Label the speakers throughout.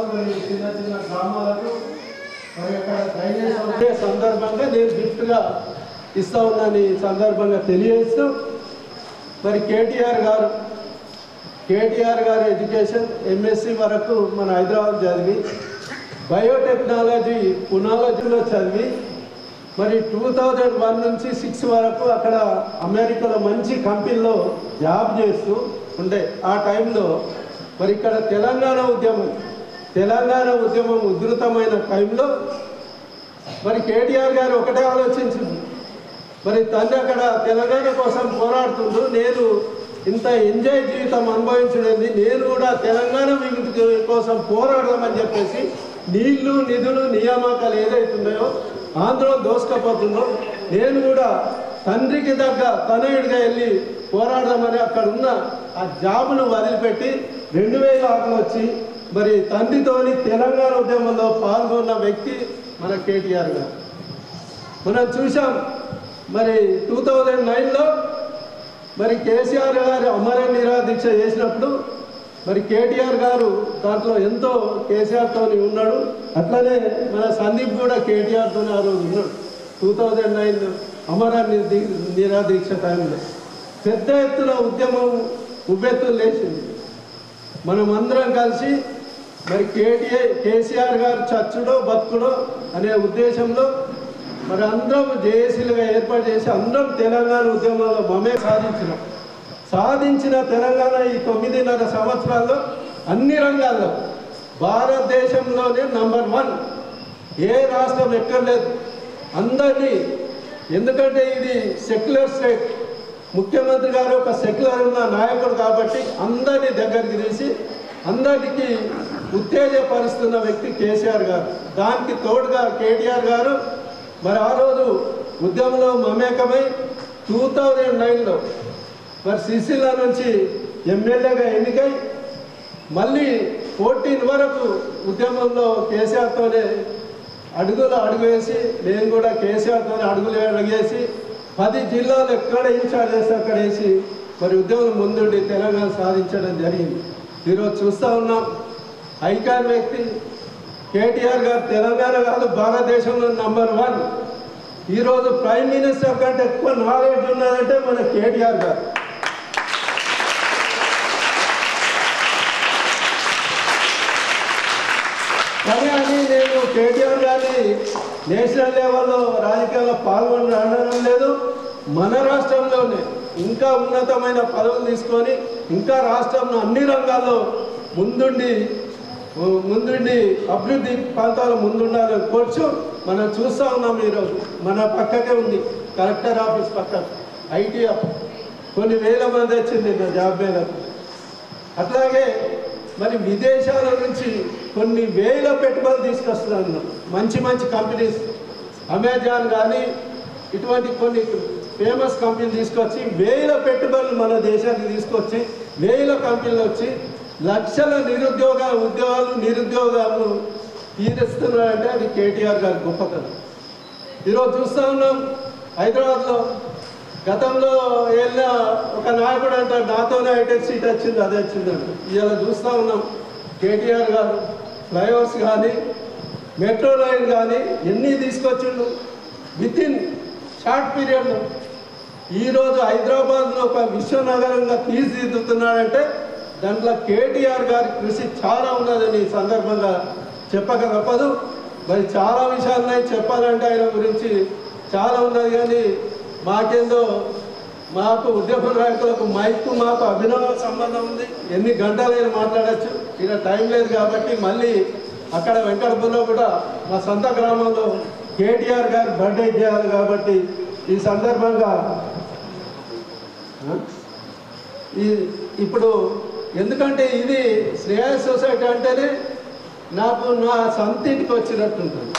Speaker 1: మరి చిన్న చిన్న గ్రామాలకు మరి అక్కడ డ్రైనేజ్ ఉండే సందర్భంగా నేను గిఫ్ట్గా ఇస్తా ఉన్నాను ఈ సందర్భంగా తెలియజేస్తూ మరి కేటీఆర్ గారు కేటీఆర్ గారు ఎడ్యుకేషన్ ఎంఎస్సి వరకు మన హైదరాబాద్ చదివి బయోటెక్నాలజీ పునాలజీలో చదివి మరి టూ థౌజండ్ వన్ నుంచి సిక్స్ వరకు అక్కడ అమెరికాలో మంచి కంపెనీలో జాబ్ చేస్తూ ఉండే ఆ టైంలో మరి ఇక్కడ తెలంగాణ ఉద్యమం తెలంగాణ ఉద్యమం ఉధృతమైన టైంలో మరి కేటీఆర్ గారు ఒకటే ఆలోచించింది మరి తండ్రి అక్కడ తెలంగాణ కోసం పోరాడుతుండు నేను ఇంత ఎంజాయ్ జీవితం అనుభవించడండి నేను కూడా తెలంగాణ విముక్తి కోసం పోరాడదామని చెప్పేసి నీళ్లు నిధులు నియామకాలు ఏదైతున్నాయో ఆంధ్రలో దోసుకపోతుందో నేను కూడా తండ్రికి దగ్గ తనయుడిగా వెళ్ళి పోరాడదామని అక్కడ ఉన్న ఆ జాబును వదిలిపెట్టి రెండు వేల ఆరులో వచ్చి మరి తండ్రితోని తెలంగాణ ఉద్యమంలో పాల్గొన్న వ్యక్తి మన కేటీఆర్ గారు మనం చూసాం మరి టూ థౌజండ్ నైన్లో మరి కేసీఆర్ గారు అమర నిరాదీక్ష చేసినప్పుడు మరి కేటీఆర్ గారు దాంట్లో ఎంతో కేసీఆర్తో ఉన్నాడు అట్లనే మన సందీప్ కూడా కేటీఆర్తో ఆ రోజు ఉన్నాడు టూ థౌజండ్ నైన్ అమర నిధి నిరాదీక్ష టైంలో పెద్ద ఎత్తున ఉద్యమం ఉబ్బెత్తులు లేచింది మనం అందరం కలిసి మరి కేటీఏ కేసీఆర్ గారు చచ్చుడో బతుకుడో అనే ఉద్దేశంలో మరి అందరం జేఏసీలుగా ఏర్పాటు చేసి అందరం తెలంగాణ ఉద్యమంలో మమే సాధించినాం సాధించిన తెలంగాణ ఈ తొమ్మిదిన్నర సంవత్సరాల్లో అన్ని రంగాల్లో భారతదేశంలోనే నంబర్ వన్ ఏ రాష్ట్రం ఎక్కర్లేదు అందరినీ ఎందుకంటే ఇది సెక్యులర్ స్టేట్ ముఖ్యమంత్రి గారు ఒక సెక్యులర్ ఉన్న నాయకుడు కాబట్టి అందరినీ దగ్గరికి తీసి అందరికీ ఉత్తేజపరుస్తున్న వ్యక్తి కేసీఆర్ గారు దానికి తోడుగా కేటీఆర్ గారు మరి ఆ రోజు ఉద్యమంలో మమేకమై టూ థౌజండ్ నైన్లో మరి సిరిసిల్ల నుంచి ఎమ్మెల్యేగా ఎన్నికై మళ్ళీ ఫోర్టీన్ వరకు ఉద్యమంలో కేసీఆర్తోనే అడుగులు అడుగు వేసి నేను కూడా కేసీఆర్తోనే అడుగులు అడుగేసి పది జిల్లాలు ఎక్కడ ఇన్ఛార్జ్ చేస్తే అక్కడ వేసి మరి ఉద్యమం ముందుండి తెలంగాణ సాధించడం జరిగింది ఈరోజు చూస్తూ ఉన్నాం ఐకాన్ వ్యక్తి కేటీఆర్ గారు తెలంగాణ కాదు భారతదేశంలో నంబర్ వన్ ఈరోజు ప్రైమ్ మినిస్టర్ కంటే ఎక్కువ నాలెడ్జ్ ఉన్నదంటే మన కేటీఆర్ గారు కానీ అని నేను కేటీఆర్ గారిని నేషనల్ లెవెల్లో రాజకీయాల్లో పాల్గొని అనడం లేదు మన రాష్ట్రంలోనే ఇంకా ఉన్నతమైన పదవులు తీసుకొని ఇంకా రాష్ట్రంలో అన్ని రంగాల్లో ముందుండి ముందుండి అభివృద్ధి ప్రాంతాల ముందుండాలని కోర్చు మనం చూస్తూ ఉన్నాం ఈరోజు మన పక్కకే ఉంది కలెక్టర్ ఆఫీస్ పక్క ఐటీ కొన్ని వేల మంది వచ్చింది నా జాబ్ మీద అట్లాగే మరి విదేశాల నుంచి కొన్ని వేల పెట్టుబడులు తీసుకొస్తున్నాను మంచి మంచి కంపెనీస్ అమెజాన్ కానీ ఇటువంటి కొన్ని ఫేమస్ కంపెనీలు తీసుకొచ్చి వేల పెట్టుబడులు మన దేశానికి తీసుకొచ్చి వేల కంపెనీలు వచ్చి లక్షల నిరుద్యోగ ఉద్యోగాలు నిరుద్యోగాలు తీరుస్తున్నారంటే అది కేటీఆర్ గారి గొప్పతనం ఈరోజు చూస్తూ ఉన్నాం హైదరాబాద్లో గతంలో వెళ్ళిన ఒక నాయకుడు అంటారు నాతోనే హైటెక్ సీట్ వచ్చింది అదే వచ్చింది అంట ఇవాళ చూస్తూ ఉన్నాం కేటీఆర్ గారు ఫ్లైఓవర్స్ కానీ మెట్రో లైన్ కానీ ఎన్ని తీసుకొచ్చిండు విత్ ఇన్ షార్ట్ పీరియడ్లో ఈరోజు హైదరాబాద్లో ఒక విశ్వనగరంగా తీర్చిదిద్దుతున్నాడంటే దాంట్లో కేటీఆర్ గారి కృషి చాలా ఉన్నదని ఈ సందర్భంగా చెప్పక తప్పదు మరి చాలా విషయాలు ఉన్నాయి చెప్పాలంటే ఆయన గురించి చాలా ఉన్నది కానీ మాకేందో మాకు ఉద్యమ నాయకులకు మైకు మాకు అభినవ సంబంధం ఉంది ఎన్ని గంటలైనా మాట్లాడచ్చు ఇక టైం లేదు కాబట్టి మళ్ళీ అక్కడ వెంకటపురంలో కూడా మా సొంత గ్రామంలో కేటీఆర్ గారు బర్త్డే చేయాలి కాబట్టి ఈ సందర్భంగా ఆ? ఈ ఇప్పుడు ఎందుకంటే ఇది శ్రేయస్ సొసైటీ అంటేనే నాకు నా సొంతింటికి వచ్చినట్టుంటుంది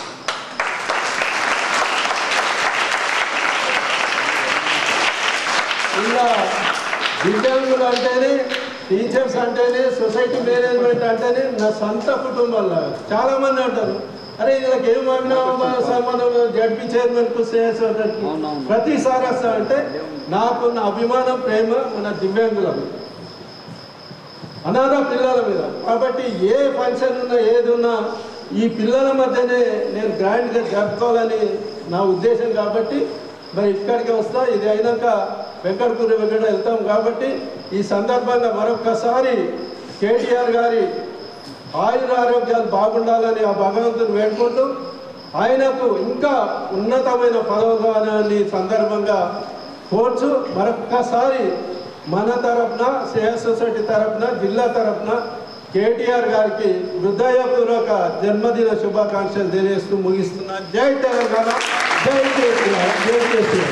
Speaker 1: ఇలా దివ్యాంగులు అంటేనే టీచర్స్ అంటేనే సొసైటీ మేనేజ్మెంట్ అంటేనే నా సొంత కుటుంబంలో చాలా మంది అంటారు అరే వీళ్ళకి ఏం అభినవ సంబంధం జడ్పీ చైర్మన్ కు శ్రేయస్ సొసైటీకి
Speaker 2: అవునవును.
Speaker 1: ప్రతిసారి వస్తా అంటే నాకు నా అభిమానం ప్రేమ మన దివ్యాంగులకు అనాథ పిల్లల మీద కాబట్టి ఏ ఫంక్షన్ ఉన్నా ఏది ఉన్నా ఈ పిల్లల మధ్యనే నేను గ్రాండ్గా జరుపుకోవాలని నా ఉద్దేశం కాబట్టి మరి ఇక్కడికి వస్తా ఇది అయినాక వెంకటపురి వెంకట వెళ్తాం కాబట్టి ఈ సందర్భంగా మరొక్కసారి కేటీఆర్ గారి ఆయుర ఆరోగ్యాలు బాగుండాలని ఆ భగవంతుని వేడుకుంటూ ఆయనకు ఇంకా ఉన్నతమైన పదవి సందర్భంగా కోర్చు మరొక్కసారి మన తరపున శ్రేయస్ సొసైటీ తరపున జిల్లా తరపున కేటీఆర్ గారికి హృదయపూర్వక జన్మదిన శుభాకాంక్షలు తెలియజేస్తూ ముగిస్తున్నాను జై తెలంగాణ జై కేసీఆర్ జై కేసీఆర్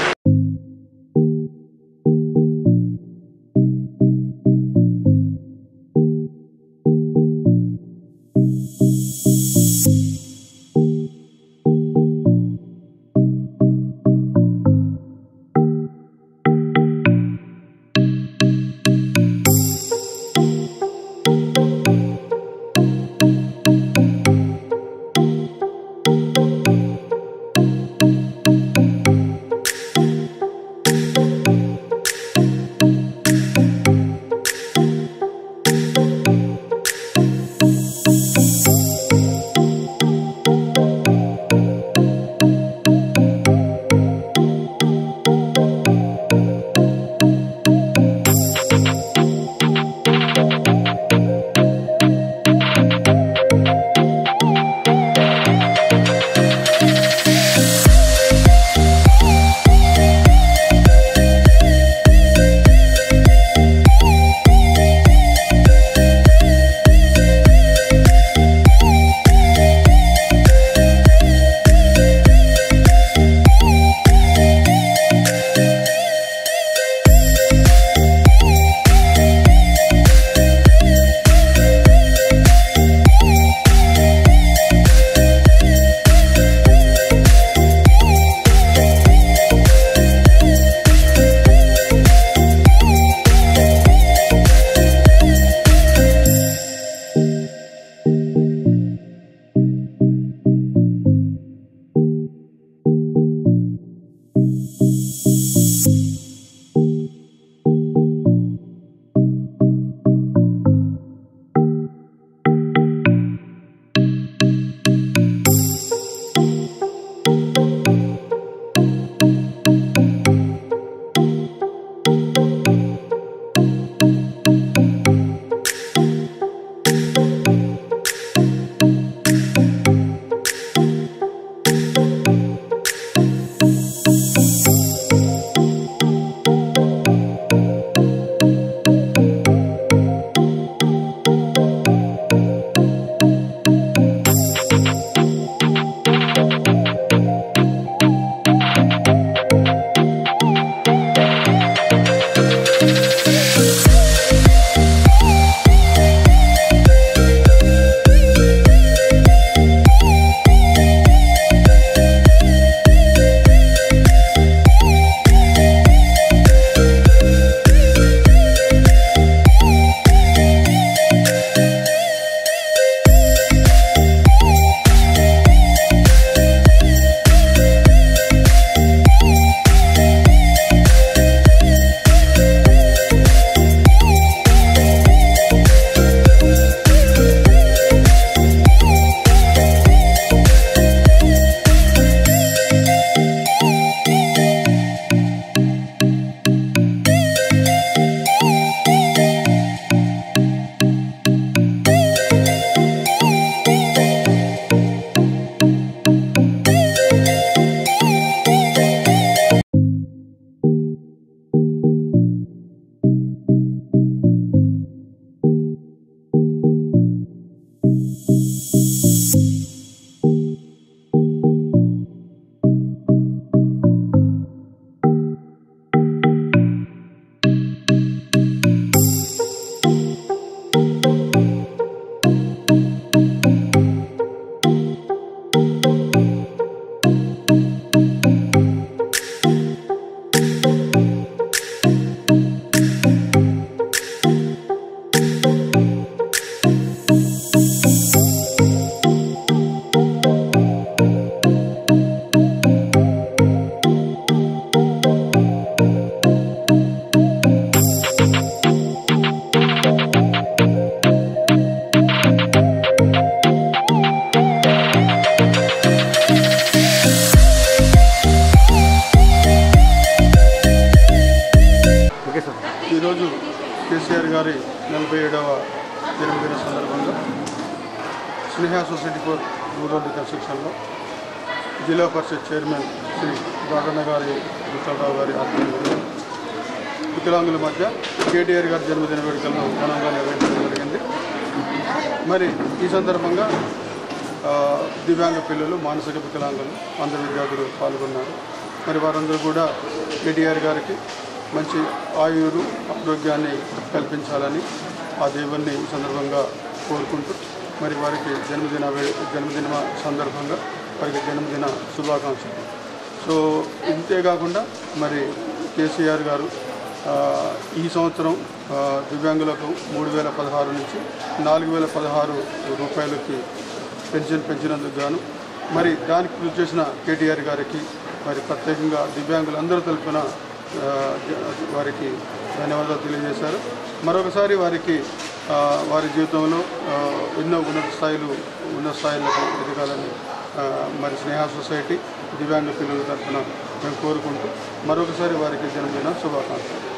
Speaker 2: ఏడవ జన్మదిన సందర్భంగా స్నేహ సొసైటీ ఫర్ రూరల్ రికన్స్ట్రక్షన్లో జిల్లా పరిషత్ చైర్మన్ శ్రీ దాదన్న గారి విఠలరావు గారి ఆధ్వర్యంలో వికలాంగుల మధ్య కేటీఆర్ గారి జన్మదిన వేడుకలను ఘనంగా నిర్వహించడం జరిగింది మరి ఈ సందర్భంగా ఆ, దివ్యాంగ పిల్లలు మానసిక వికలాంగులు అందరు విద్యార్థులు పాల్గొన్నారు మరి వారందరూ కూడా కేటీఆర్ గారికి మంచి ఆయురు ఆరోగ్యాన్ని కల్పించాలని ఆ దేవుణ్ణి ఈ సందర్భంగా కోరుకుంటూ మరి వారికి జన్మదిన వే- జన్మదిన సందర్భంగా వారికి జన్మదిన శుభాకాంక్షలు సో ఇంతే కాకుండా మరి కేసీఆర్ గారు ఆ, ఈ సంవత్సరం ఆ, దివ్యాంగులకు మూడు వేల పదహారు నుంచి నాలుగు వేల పదహారు రూపాయలకి పెన్షన్ పెంచినందుకు గాను మరి దానికి కృషి చేసిన కేటీఆర్ గారికి మరి ప్రత్యేకంగా దివ్యాంగులందరూ తరపున ఆ, జ- వారికి ధన్యవాదాలు తెలియజేశారు మరొకసారి వారికి ఆ, వారి జీవితంలో ఆ, ఎన్నో ఉన్నత స్థాయిలు ఉన్నత స్థాయిలకు ఎదగాలని ఆ, మరి స్నేహ సొసైటీ దివ్యాంగ పిల్లల తరఫున మేము కోరుకుంటూ మరొకసారి వారికి జన్మదిన శుభాకాంక్షలు